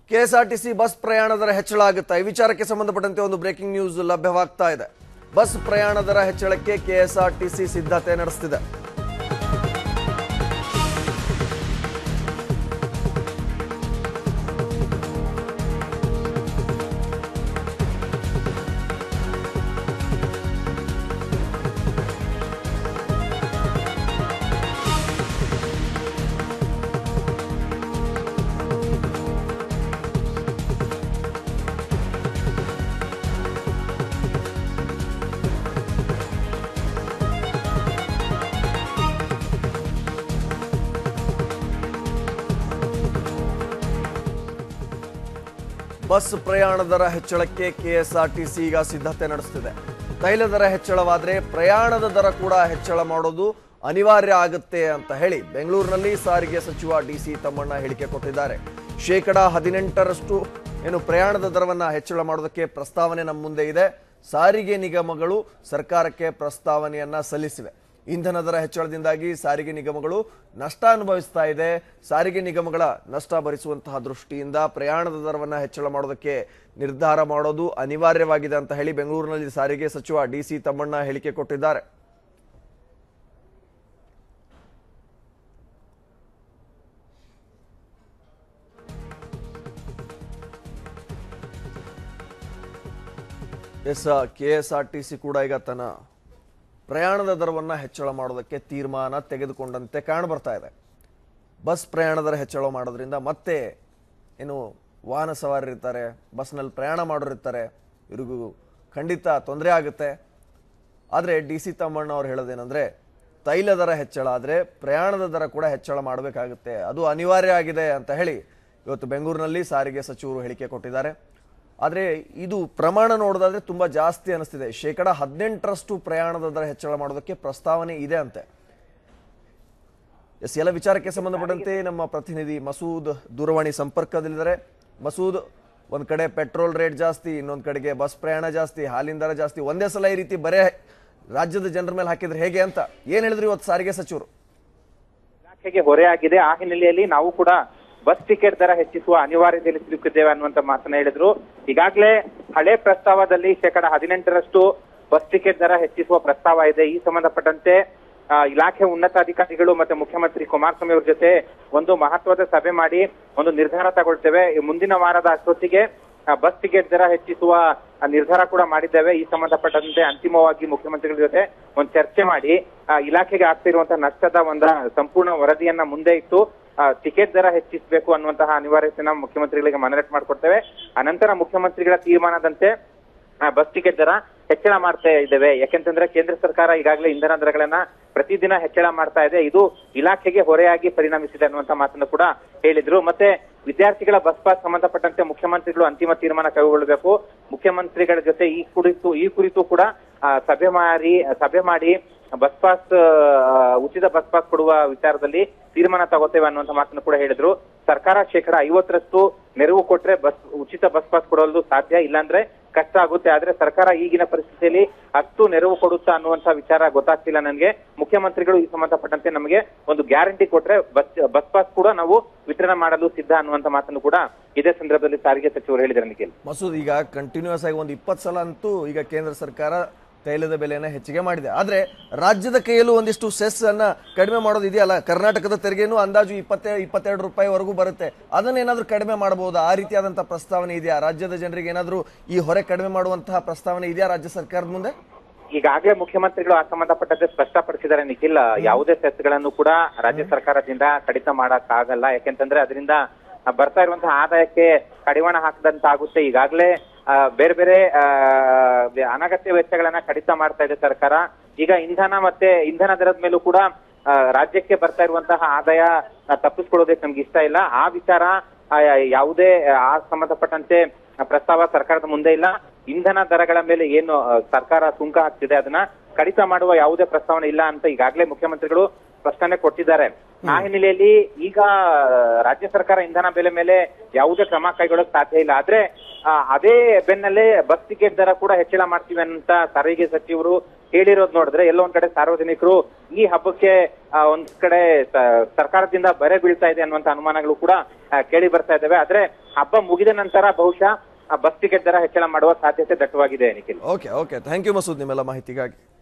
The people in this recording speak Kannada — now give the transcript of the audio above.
ಕೆಎಸ್ಆರ್ಟಿಸಿ ಬಸ್ ಪ್ರಯಾಣ ದರ ಹೆಚ್ಚಳ ಆಗುತ್ತಾ ಈ ವಿಚಾರಕ್ಕೆ ಸಂಬಂಧಪಟ್ಟಂತೆ ಒಂದು ಬ್ರೇಕಿಂಗ್ ನ್ಯೂಸ್ ಲಭ್ಯವಾಗ್ತಾ ಇದೆ ಬಸ್ ಪ್ರಯಾಣ ದರ ಹೆಚ್ಚಳಕ್ಕೆ ಕೆಎಸ್ಆರ್ಟಿಸಿ ಸಿದ್ಧತೆ ನಡೆಸ್ತಿದೆ ಬಸ್ ಪ್ರಯಾಣ ದರ ಹೆಚ್ಚಳಕ್ಕೆ ಕೆಎಸ್ಆರ್ಟಿಸಿ ಈಗ ಸಿದ್ಧತೆ ನಡೆಸ್ತಿದೆ ತೈಲ ದರ ಹೆಚ್ಚಳವಾದ್ರೆ ಪ್ರಯಾಣದ ದರ ಕೂಡ ಹೆಚ್ಚಳ ಮಾಡೋದು ಅನಿವಾರ್ಯ ಆಗುತ್ತೆ ಅಂತ ಹೇಳಿ ಬೆಂಗಳೂರಿನಲ್ಲಿ ಸಾರಿಗೆ ಸಚಿವ ಡಿ ಸಿ ತಮ್ಮಣ್ಣ ಹೇಳಿಕೆ ಕೊಟ್ಟಿದ್ದಾರೆ ಶೇಕಡ ಹದಿನೆಂಟರಷ್ಟು ಏನು ಪ್ರಯಾಣದ ದರವನ್ನ ಹೆಚ್ಚಳ ಮಾಡೋದಕ್ಕೆ ಪ್ರಸ್ತಾವನೆ ನಮ್ಮ ಮುಂದೆ ಇದೆ ಸಾರಿಗೆ ನಿಗಮಗಳು ಸರ್ಕಾರಕ್ಕೆ ಪ್ರಸ್ತಾವನೆಯನ್ನ ಸಲ್ಲಿಸಿವೆ ಇಂಧನ ದರ ಹೆಚ್ಚಳದಿಂದಾಗಿ ಸಾರಿಗೆ ನಿಗಮಗಳು ನಷ್ಟ ಅನುಭವಿಸ್ತಾ ಇದೆ ಸಾರಿಗೆ ನಿಗಮಗಳ ನಷ್ಟ ಭರಿಸುವಂತಹ ದೃಷ್ಟಿಯಿಂದ ಪ್ರಯಾಣದ ದರವನ್ನು ಹೆಚ್ಚಳ ಮಾಡೋದಕ್ಕೆ ನಿರ್ಧಾರ ಮಾಡೋದು ಅನಿವಾರ್ಯವಾಗಿದೆ ಅಂತ ಹೇಳಿ ಬೆಂಗಳೂರಿನಲ್ಲಿ ಸಾರಿಗೆ ಸಚಿವ ಡಿ ಸಿ ತಮ್ಮಣ್ಣ ಹೇಳಿಕೆ ಕೊಟ್ಟಿದ್ದಾರೆ S K S R T C ಕೂಡ ಈಗ ತನ್ನ ಪ್ರಯಾಣದ ದರವನ್ನು ಹೆಚ್ಚಳ ಮಾಡೋದಕ್ಕೆ ತೀರ್ಮಾನ ತೆಗೆದುಕೊಂಡಂತೆ ಕಾಣಬರ್ತಾ ಇದೆ ಬಸ್ ಪ್ರಯಾಣ ದರ ಹೆಚ್ಚಳ ಮಾಡೋದ್ರಿಂದ ಮತ್ತೆ ಏನು ವಾಹನ ಸವಾರರಿರ್ತಾರೆ ಬಸ್ನಲ್ಲಿ ಪ್ರಯಾಣ ಮಾಡೋರಿರ್ತಾರೆ ಇವ್ರಿಗೂ ಖಂಡಿತ ತೊಂದರೆ ಆಗುತ್ತೆ ಆದರೆ ಡಿ ಸಿ ತಮ್ಮಣ್ಣ ಅವ್ರು ಹೇಳೋದೇನೆಂದರೆ ತೈಲ ದರ ಹೆಚ್ಚಳ ಆದರೆ ಪ್ರಯಾಣದ ದರ ಕೂಡ ಹೆಚ್ಚಳ ಮಾಡಬೇಕಾಗುತ್ತೆ ಅದು ಅನಿವಾರ್ಯ ಆಗಿದೆ ಅಂತ ಹೇಳಿ ಇವತ್ತು ಬೆಂಗಳೂರಿನಲ್ಲಿ ಸಾರಿಗೆ ಸಚಿವರು ಹೇಳಿಕೆ ಕೊಟ್ಟಿದ್ದಾರೆ ಆದರೆ ಇದು ಪ್ರಮಾಣ ನೋಡೋದಾದ್ರೆ ತುಂಬ ಜಾಸ್ತಿ ಅನಿಸ್ತಿದೆ ಶೇಕಡ ಹದಿನೆಂಟರಷ್ಟು ಪ್ರಯಾಣದ ದರ ಹೆಚ್ಚಳ ಮಾಡೋದಕ್ಕೆ ಪ್ರಸ್ತಾವನೆ ಇದೆ ಅಂತೆ ಎಸ್ ಎಲ್ಲ ವಿಚಾರಕ್ಕೆ ಸಂಬಂಧಪಟ್ಟಂತೆ ನಮ್ಮ ಪ್ರತಿನಿಧಿ ಮಸೂದ್ ದೂರವಾಣಿ ಸಂಪರ್ಕದಲ್ಲಿದ್ದಾರೆ ಮಸೂದ್ ಒಂದ್ ಕಡೆ ಪೆಟ್ರೋಲ್ ರೇಟ್ ಜಾಸ್ತಿ ಇನ್ನೊಂದ್ ಕಡೆಗೆ ಬಸ್ ಪ್ರಯಾಣ ಜಾಸ್ತಿ ಹಾಲಿನ ದರ ಜಾಸ್ತಿ ಒಂದೇ ಸಲ ಈ ರೀತಿ ಬರೇ ರಾಜ್ಯದ ಜನರ ಮೇಲೆ ಹಾಕಿದ್ರೆ ಹೇಗೆ ಅಂತ ಏನ್ ಹೇಳಿದ್ರು ಇವತ್ತು ಸಾರಿಗೆ ಸಚಿವರು ಇಲಾಖೆಗೆ ಹೊರೆಯಾಗಿದೆ ಆ ಹಿನ್ನೆಲೆಯಲ್ಲಿ ನಾವು ಕೂಡ ಬಸ್ ಟಿಕೆಟ್ ದರ ಹೆಚ್ಚಿಸುವ ಅನಿವಾರ್ಯತೆಯಲ್ಲಿ ಸಿಲುಕಿದ್ದೇವೆ ಅನ್ನುವಂತ ಮಾತನ್ನ ಹೇಳಿದ್ರು ಈಗಾಗಲೇ ಹಳೆ ಪ್ರಸ್ತಾವದಲ್ಲಿ ಶೇಕಡ ಹದಿನೆಂಟರಷ್ಟು ಬಸ್ ಟಿಕೆಟ್ ದರ ಹೆಚ್ಚಿಸುವ ಪ್ರಸ್ತಾವ ಇದೆ ಈ ಸಂಬಂಧಪಟ್ಟಂತೆ ಆ, ಇಲಾಖೆ ಉನ್ನತಾಧಿಕಾರಿಗಳು ಮತ್ತೆ ಮುಖ್ಯಮಂತ್ರಿ ಕುಮಾರಸ್ವಾಮಿ ಅವ್ರ ಜೊತೆ ಒಂದು ಮಹತ್ವದ ಸಭೆ ಮಾಡಿ ಒಂದು ನಿರ್ಧಾರ ತಗೊಳ್ತೇವೆ ಈ ಮುಂದಿನ ವಾರದ ಅಷ್ಟೊತ್ತಿಗೆ ಆ, ಬಸ್ ಟಿಕೆಟ್ ದರ ಹೆಚ್ಚಿಸುವ ಆ, ನಿರ್ಧಾರ ಕೂಡ ಮಾಡಿದ್ದೇವೆ ಈ ಸಂಬಂಧಪಟ್ಟಂತೆ ಅಂತಿಮವಾಗಿ ಮುಖ್ಯಮಂತ್ರಿಗಳ ಜೊತೆ ಒಂದು ಚರ್ಚೆ ಮಾಡಿ ಆ, ಇಲಾಖೆಗೆ ಆಗ್ತಿರುವಂತಹ ನಷ್ಟದ ಒಂದು ಸಂಪೂರ್ಣ ವರದಿಯನ್ನ ಮುಂದೆ ಇಟ್ಟು ಆ, ಟಿಕೆಟ್ ದರ ಹೆಚ್ಚಿಸಬೇಕು ಅನ್ನುವಂತಹ ಅನಿವಾರ್ಯತೆಯನ್ನ ಮುಖ್ಯಮಂತ್ರಿಗಳಿಗೆ ಮನದಟ್ಟು ಮಾಡಿಕೊಡ್ತೇವೆ ಅನಂತರ ಮುಖ್ಯಮಂತ್ರಿಗಳ ತೀರ್ಮಾನದಂತೆ ಆ, ಬಸ್ ಟಿಕೆಟ್ ದರ ಹೆಚ್ಚಳ ಮಾಡ್ತಾ ಇದ್ದೇವೆ ಯಾಕೆಂತಂದ್ರೆ ಕೇಂದ್ರ ಸರ್ಕಾರ ಈಗಾಗಲೇ ಇಂಧನ ದರಗಳನ್ನ ಪ್ರತಿದಿನ ಹೆಚ್ಚಳ ಮಾಡ್ತಾ ಇದೆ ಇದು ಇಲಾಖೆಗೆ ಹೊರೆಯಾಗಿ ಪರಿಣಮಿಸಿದೆ ಅನ್ನುವಂತ ಮಾತನ್ನು ಕೂಡ ಹೇಳಿದ್ರು ಮತ್ತೆ ವಿದ್ಯಾರ್ಥಿಗಳ ಬಸ್ ಪಾಸ್ ಸಂಬಂಧಪಟ್ಟಂತೆ ಮುಖ್ಯಮಂತ್ರಿಗಳು ಅಂತಿಮ ತೀರ್ಮಾನ ಕೈಗೊಳ್ಳಬೇಕು ಮುಖ್ಯಮಂತ್ರಿಗಳ ಜೊತೆ ಈ ಕುರಿತು ಈ ಕುರಿತು ಕೂಡ ಆ, ಸಭೆ ಮಾಡಿ ಸಭೆ ಮಾಡಿ ಬಸ್ ಪಾಸ್ ಆ, ಉಚಿತ ಬಸ್ ಪಾಸ್ ಕೊಡುವ ವಿಚಾರದಲ್ಲಿ ತೀರ್ಮಾನ ತಗೋತೇವೆ ಅನ್ನುವಂತ ಮಾತನ್ನು ಕೂಡ ಹೇಳಿದ್ರು ಸರ್ಕಾರ ಶೇಕಡ ಐವತ್ತರಷ್ಟು ನೆರವು ಕೊಟ್ರೆ ಬಸ್ ಉಚಿತ ಬಸ್ ಪಾಸ್ ಕೊಡಲು ಸಾಧ್ಯ ಇಲ್ಲಾಂದ್ರೆ ಕಷ್ಟ ಆಗುತ್ತೆ ಆದ್ರೆ ಸರ್ಕಾರ ಈಗಿನ ಪರಿಸ್ಥಿತಿಯಲ್ಲಿ ಅಷ್ಟು ನೆರವು ಕೊಡುತ್ತಾ ಅನ್ನುವಂತ ವಿಚಾರ ಗೊತ್ತಾಗ್ತಿಲ್ಲ ನನಗೆ ಮುಖ್ಯಮಂತ್ರಿಗಳು ಈ ಸಂಬಂಧಪಟ್ಟಂತೆ ನಮಗೆ ಒಂದು ಗ್ಯಾರಂಟಿ ಕೊಟ್ರೆ ಬಸ್ ಬಸ್ ಪಾಸ್ ಕೂಡ ನಾವು ವಿತರಣೆ ಮಾಡಲು ಸಿದ್ಧ ಅನ್ನುವಂತ ಮಾತನ್ನು ಕೂಡ ಇದೇ ಸಂದರ್ಭದಲ್ಲಿ ಸಾರಿಗೆ ಸಚಿವರು ಹೇಳಿದ್ದಾರೆ ನಿಖಿಲ್ ಮಸೂದ್ ಈಗ ಕಂಟಿನ್ಯೂಸ್ ಆಗಿ ಒಂದು ಇಪ್ಪತ್ತು ಸಲ ಅಂತೂ ಈಗ ಕೇಂದ್ರ ಸರ್ಕಾರ ತೈಲದ ಬೆಲೆಯನ್ನ ಹೆಚ್ಚಿಗೆ ಮಾಡಿದೆ ಆದ್ರೆ ರಾಜ್ಯದ ಕೈಯಲ್ಲೂ ಒಂದಿಷ್ಟು ಸೆಸ್ ಅನ್ನ ಕಡಿಮೆ ಮಾಡೋದು ಇದೆಯಲ್ಲ ಕರ್ನಾಟಕದ ತೆರಿಗೆನೂ ಅಂದಾಜು ಇಪ್ಪತ್ತೇ ಇಪ್ಪತ್ತೆರಡು ರೂಪಾಯಿವರೆಗೂ ಬರುತ್ತೆ ಅದನ್ನ ಏನಾದ್ರೂ ಕಡಿಮೆ ಮಾಡಬಹುದಾ ಆ ರೀತಿಯಾದಂತಹ ಪ್ರಸ್ತಾವನೆ ಇದೆಯಾ ರಾಜ್ಯದ ಜನರಿಗೆ ಏನಾದ್ರೂ ಈ ಹೊರೆ ಕಡಿಮೆ ಮಾಡುವಂತಹ ಪ್ರಸ್ತಾವನೆ ಇದೆಯಾ ರಾಜ್ಯ ಸರ್ಕಾರದ ಮುಂದೆ ಈಗಾಗಲೇ ಮುಖ್ಯಮಂತ್ರಿಗಳು ಆ ಸಂಬಂಧಪಟ್ಟಂತೆ ಸ್ಪಷ್ಟಪಡಿಸಿದ್ದಾರೆ ನಿಖಿಲ್ ಯಾವುದೇ ಸೆಸ್ಗಳನ್ನು ಕೂಡ ರಾಜ್ಯ ಸರ್ಕಾರದಿಂದ ಕಡಿತ ಮಾಡಕ್ ಆಗಲ್ಲ ಯಾಕೆಂತಂದ್ರೆ ಅದರಿಂದ ಬರ್ತಾ ಇರುವಂತಹ ಆದಾಯಕ್ಕೆ ಕಡಿವಾಣ ಹಾಕದಂತಾಗುತ್ತೆ ಈಗಾಗಲೇ ಆ, ಬೇರೆ ಬೇರೆ ಆ, ಅನಗತ್ಯ ವೆಚ್ಚಗಳನ್ನ ಕಡಿತ ಮಾಡ್ತಾ ಇದೆ ಸರ್ಕಾರ ಈಗ ಇಂಧನ ಮತ್ತೆ ಇಂಧನ ದರದ ಮೇಲೂ ಕೂಡ ಆ, ರಾಜ್ಯಕ್ಕೆ ಬರ್ತಾ ಇರುವಂತಹ ಆದಾಯ ಆ, ತಪ್ಪಿಸ್ಕೊಳ್ಳೋದಕ್ಕೆ ನಮ್ಗೆ ಇಷ್ಟ ಇಲ್ಲ ಆ ವಿಚಾರ ಆ, ಯಾವುದೇ ಆ ಸಂಬಂಧಪಟ್ಟಂತೆ ಪ್ರಸ್ತಾವ ಸರ್ಕಾರದ ಮುಂದೆ ಇಲ್ಲ ಇಂಧನ ದರಗಳ ಮೇಲೆ ಏನು ಆ, ಸರ್ಕಾರ ಸುಂಕ ಹಾಕ್ತಿದೆ ಅದನ್ನ ಕಡಿತ ಮಾಡುವ ಯಾವುದೇ ಪ್ರಸ್ತಾವನೆ ಇಲ್ಲ ಅಂತ ಈಗಾಗಲೇ ಮುಖ್ಯಮಂತ್ರಿಗಳು ಸ್ಪಷ್ಟನೆ ಕೊಟ್ಟಿದ್ದಾರೆ ಆ ಹಿನ್ನೆಲೆಯಲ್ಲಿ ಈಗ ಆ, ರಾಜ್ಯ ಸರ್ಕಾರ ಇಂಧನ ಬೆಲೆ ಮೇಲೆ ಯಾವುದೇ ಕ್ರಮ ಕೈಗೊಳ್ಳಕ್ ಸಾಧ್ಯ ಇಲ್ಲ ಆದ್ರೆ ಆ, ಅದೇ ಬೆನ್ನಲ್ಲೇ ಬಸ್ ಟಿಕೆಟ್ ದರ ಕೂಡ ಹೆಚ್ಚಳ ಮಾಡ್ತೀವಿ ಅಂತ ಸಾರಿಗೆ ಸಚಿವರು ಹೇಳಿರೋದ್ ನೋಡಿದ್ರೆ ಎಲ್ಲೋ ಒಂದ್ ಕಡೆ ಸಾರ್ವಜನಿಕರು ಈ ಹಬ್ಬಕ್ಕೆ ಆ, ಒಂದ್ ಕಡೆ ಸ- ಸರ್ಕಾರದಿಂದ ಬರೆ ಬೀಳ್ತಾ ಇದೆ ಅನ್ನುವಂತ ಅನುಮಾನಗಳು ಕೂಡ ಆ, ಕೇಳಿ ಬರ್ತಾ ಇದ್ದಾವೆ ಆದ್ರೆ ಹಬ್ಬ ಮುಗಿದ ನಂತರ ಬಹುಶಃ ಆ, ಬಸ್ ಟಿಕೆಟ್ ದರ ಹೆಚ್ಚಳ ಮಾಡುವ ಸಾಧ್ಯತೆ ದಟ್ಟವಾಗಿದೆ Nikhil okay okay thank you Masood ನಿಮ್ಮೆಲ್ಲ ಮಾಹಿತಿಗಾಗಿ